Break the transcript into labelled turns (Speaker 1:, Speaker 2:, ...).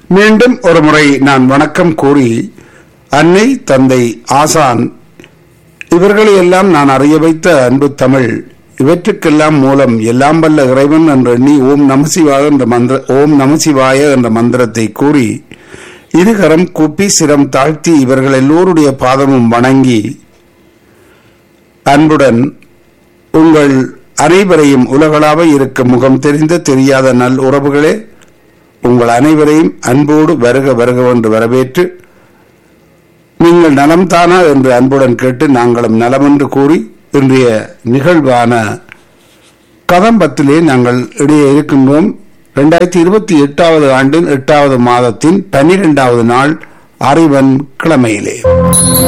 Speaker 1: மீண்டும் ஒரு முறை நான் வணக்கம் கூறி அன்னை தந்தை ஆசான் இவர்களை எல்லாம் நான் அறிய வைத்த அன்பு தமிழ் இவற்றுக்கெல்லாம் மூலம் எல்லாம் வல்ல இறைவன் என்று எண்ணி ஓம் நமசிவாய என்ற மந்திர ஓம் நமசிவாய என்ற மந்திரத்தை கூறி இருகரம் கூப்பி சிரம் தாழ்த்தி இவர்கள் எல்லோருடைய பாதமும் வணங்கி அன்புடன் உங்கள் அனைவரையும் உலகளாவ இருக்கும் முகம் தெரிந்த தெரியாத நல் உறவுகளே உங்கள் அனைவரையும் அன்போடு வருக வருக என்று வரவேற்று நீங்கள் நலம் தானா என்று அன்புடன் கேட்டு நாங்களும் நலம் என்று கூறி இன்றைய நிகழ்வான கதம்பத்திலே நாங்கள் இடையே இருக்கின்றோம் இரண்டாயிரத்தி இருபத்தி எட்டாவது ஆண்டின் எட்டாவது மாதத்தின் பன்னிரெண்டாவது நாள் அறிவன் கிழமையிலே